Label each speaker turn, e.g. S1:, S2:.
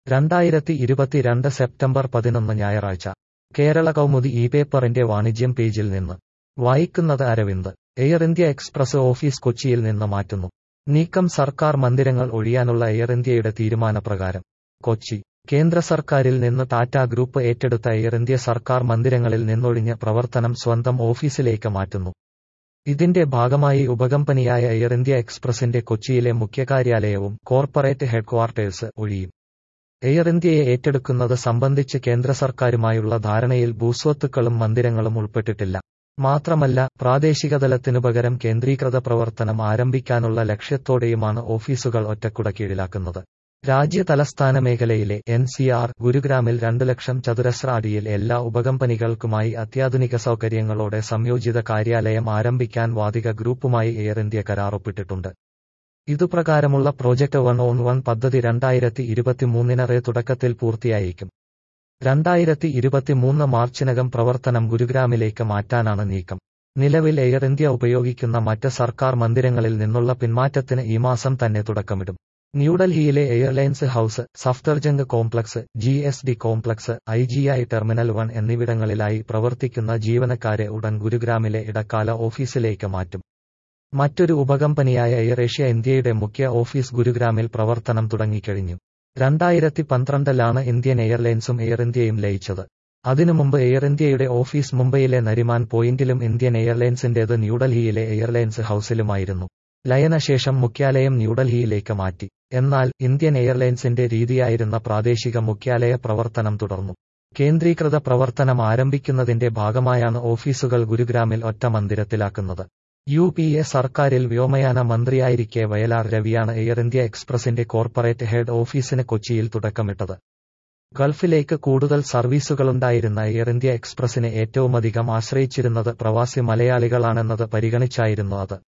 S1: രണ്ടായിരത്തി ഇരുപത്തിരണ്ട് സെപ്റ്റംബർ പതിനൊന്ന് ഞായറാഴ്ച കേരള കൗമുദി ഈ പേപ്പറിന്റെ വാണിജ്യം പേജിൽ നിന്ന് വായിക്കുന്നത് Aravind Air India express office കൊച്ചിയിൽ നിന്ന് മാറ്റുന്നു നീക്കം സർക്കാർ മന്ദിരങ്ങൾ ഒഴിയാനുള്ള എയർ ഇന്ത്യയുടെ തീരുമാനപ്രകാരം കൊച്ചി കേന്ദ്ര സർക്കാരിൽ നിന്ന് ടാറ്റ ഗ്രൂപ്പ് ഏറ്റെടുത്ത എയർ ഇന്ത്യ സർക്കാർ മന്ദിരങ്ങളിൽ നിന്നൊഴിഞ്ഞ് പ്രവർത്തനം സ്വന്തം ഓഫീസിലേക്ക് മാറ്റുന്നു ഇതിന്റെ ഭാഗമായി ഉപകമ്പനിയായ എയർ ഇന്ത്യ എക്സ്പ്രസിന്റെ കൊച്ചിയിലെ മുഖ്യകാര്യാലയവും കോർപ്പറേറ്റ് ഹെഡ്ക്വാർട്ടേഴ്സ് ഒഴിയും എയർ ഇന്ത്യയെ ഏറ്റെടുക്കുന്നത് സംബന്ധിച്ച് കേന്ദ്ര സർക്കാരുമായുള്ള ധാരണയിൽ ഭൂസ്വത്തുക്കളും മന്ദിരങ്ങളും ഉൾപ്പെട്ടിട്ടില്ല മാത്രമല്ല പ്രാദേശികതലത്തിനു പകരം കേന്ദ്രീകൃത പ്രവർത്തനം ആരംഭിക്കാനുള്ള ലക്ഷ്യത്തോടെയുമാണ് ഓഫീസുകൾ ഒറ്റക്കുട കീഴിലാക്കുന്നത് രാജ്യ തലസ്ഥാന മേഖലയിലെ എൻ സി ആർ ഗുരുഗ്രാമിൽ രണ്ടു ലക്ഷം ചതുരശ്ര അടിയിൽ എല്ലാ ഉപകമ്പനികൾക്കുമായി അത്യാധുനിക സൗകര്യങ്ങളോടെ സംയോജിത കാര്യാലയം ആരംഭിക്കാൻ വാതിക ഗ്രൂപ്പുമായി എയർ ഇന്ത്യ കരാറൊപ്പിട്ടിട്ടുണ്ട് ഇതുപ്രകാരമുള്ള പ്രോജക്ട് വൺ ഓൺ വൺ പദ്ധതി രണ്ടായിരത്തി ഇരുപത്തിമൂന്നിനറെ തുടക്കത്തിൽ പൂർത്തിയായേക്കും രണ്ടായിരത്തി ഇരുപത്തിമൂന്ന് മാർച്ചിനകം പ്രവർത്തനം ഗുരുഗ്രാമിലേക്ക് മാറ്റാനാണ് നീക്കം നിലവിൽ എയർ ഇന്ത്യ ഉപയോഗിക്കുന്ന മറ്റ് സർക്കാർ മന്ദിരങ്ങളിൽ നിന്നുള്ള പിന്മാറ്റത്തിന് ഈ മാസം തന്നെ തുടക്കമിടും ന്യൂഡൽഹിയിലെ airlines house Safdarjung complex G S D complex I G I terminal one എന്നിവിടങ്ങളിലായി പ്രവർത്തിക്കുന്ന ജീവനക്കാരെ ഉടൻ ഗുരുഗ്രാമിലെ ഇടക്കാല ഓഫീസിലേക്ക് മാറ്റും മറ്റൊരു ഉപകമ്പനിയായ എയർ ഏഷ്യ ഇന്ത്യയുടെ മുഖ്യ ഓഫീസ് ഗുരുഗ്രാമിൽ പ്രവർത്തനം തുടങ്ങിക്കഴിഞ്ഞു രണ്ടായിരത്തി പന്ത്രണ്ടിലാണ് ഇന്ത്യൻ എയർലൈൻസും എയർ ഇന്ത്യയും ലയിച്ചത് അതിനു മുമ്പ് എയർ ഇന്ത്യയുടെ ഓഫീസ് മുംബൈയിലെ നരിമാൻ പോയിന്റിലും ഇന്ത്യൻ എയർലൈൻസിന്റേത് ന്യൂഡൽഹിയിലെ എയർലൈൻസ് ഹൌസിലുമായിരുന്നു ലയനശേഷം മുഖ്യാലയം ന്യൂഡൽഹിയിലേക്ക് മാറ്റി എന്നാൽ ഇന്ത്യൻ എയർലൈൻസിന്റെ രീതിയായിരുന്ന പ്രാദേശിക മുഖ്യാലയ പ്രവർത്തനം തുടർന്നു കേന്ദ്രീകൃത പ്രവർത്തനം ആരംഭിക്കുന്നതിന്റെ ഭാഗമായാണ് ഓഫീസുകൾ ഗുരുഗ്രാമിൽ ഒറ്റ മന്ദിരത്തിലാക്കുന്നത് യു പി എ സർക്കാരിൽ വ്യോമയാന മന്ത്രിയായിരിക്കെ വയലാർ രവിയാണ് എയർ ഇന്ത്യ എക്സ്പ്രസിന്റെ കോർപ്പറേറ്റ് ഹെഡ് ഓഫീസിന് കൊച്ചിയിൽ തുടക്കമിട്ടത് ഗൾഫിലേക്ക് കൂടുതൽ സർവീസുകളുണ്ടായിരുന്ന എയർ ഇന്ത്യ എക്സ്പ്രസിനെ ഏറ്റവുമധികം ആശ്രയിച്ചിരുന്നത് പ്രവാസി മലയാളികളാണെന്നത് പരിഗണിച്ചായിരുന്നു അത്